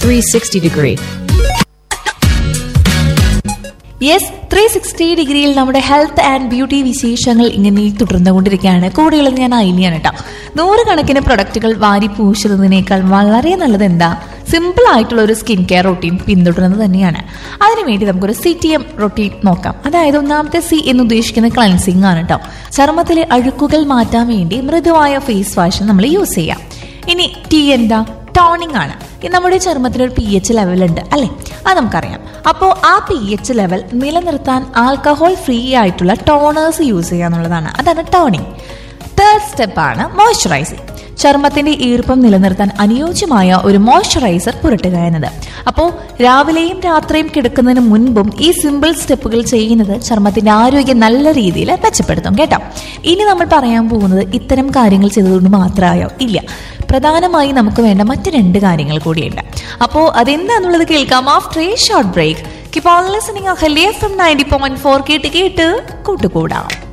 360 degree. Yes three sixty ഡിഗ്രിയിൽ നമ്മുടെ health and beauty വിശേഷങ്ങൾ ഇങ്ങനെ തുടർന്നുകൊണ്ടിരിക്കുകയാണ് കൂടെയുള്ളത് ഞാൻ ഐലിയാണ് കേട്ടോ നൂറുകണക്കിന് പ്രൊഡക്റ്റുകൾ വാരി പൂശുന്നതിനേക്കാൾ വളരെ നല്ലത് എന്താ സിമ്പിൾ ആയിട്ടുള്ള ഒരു സ്കിൻ കെയർ റൊട്ടീൻ പിന്തുടരുന്നത് തന്നെയാണ് അതിനുവേണ്ടി നമുക്കൊരു സി ടി എം റൊട്ടീൻ നോക്കാം അതായത് ഒന്നാമത്തെ സി എന്ന് ഉദ്ദേശിക്കുന്ന ക്ലൻസിങ് ആണ് കേട്ടോ ചർമ്മത്തിലെ അഴുക്കുകൾ മാറ്റാൻ വേണ്ടി മൃദുവായ ഫേസ് വാഷ് നമ്മൾ യൂസ് ചെയ്യാം ഇനി ടി എന്താ ടോണിംഗ് ആണ് ഈ നമ്മുടെ ചർമ്മത്തിന് ഒരു പി എച്ച് ലെവൽ ഉണ്ട് അല്ലെ അത് നമുക്കറിയാം അപ്പോൾ ആ പി എച്ച് ലെവൽ നിലനിർത്താൻ ആൽക്കഹോൾ ഫ്രീ ആയിട്ടുള്ള ടോണേഴ്സ് യൂസ് ചെയ്യുക എന്നുള്ളതാണ് അതാണ് ടോണിംഗ് തേർഡ് സ്റ്റെപ്പാണ് മോയ്സ്ചറൈസിങ് ചർമ്മത്തിന്റെ ഈർപ്പം നിലനിർത്താൻ അനുയോജ്യമായ ഒരു മോയ്സ്ചറൈസർ പുരട്ടുക എന്നത് അപ്പോൾ രാവിലെയും രാത്രിയും കിടക്കുന്നതിന് മുൻപും ഈ സിമ്പിൾ സ്റ്റെപ്പുകൾ ചെയ്യുന്നത് ചർമ്മത്തിന്റെ ആരോഗ്യം നല്ല രീതിയിൽ മെച്ചപ്പെടുത്തും കേട്ടോ ഇനി നമ്മൾ പറയാൻ പോകുന്നത് ഇത്തരം കാര്യങ്ങൾ ചെയ്തതുകൊണ്ട് മാത്രമായോ ഇല്ല പ്രധാനമായി നമുക്ക് വേണ്ട മറ്റ് രണ്ട് കാര്യങ്ങൾ കൂടിയുണ്ട് അപ്പോൾ അതെന്താന്നുള്ളത് കേൾക്കാം after a short break keep on listening ഹെലിയ ഫ്രം നയൻറ്റി പോയിന്റ് ഫോർ കേട്ട് കേട്ട് കൂട്ടുകൂടാം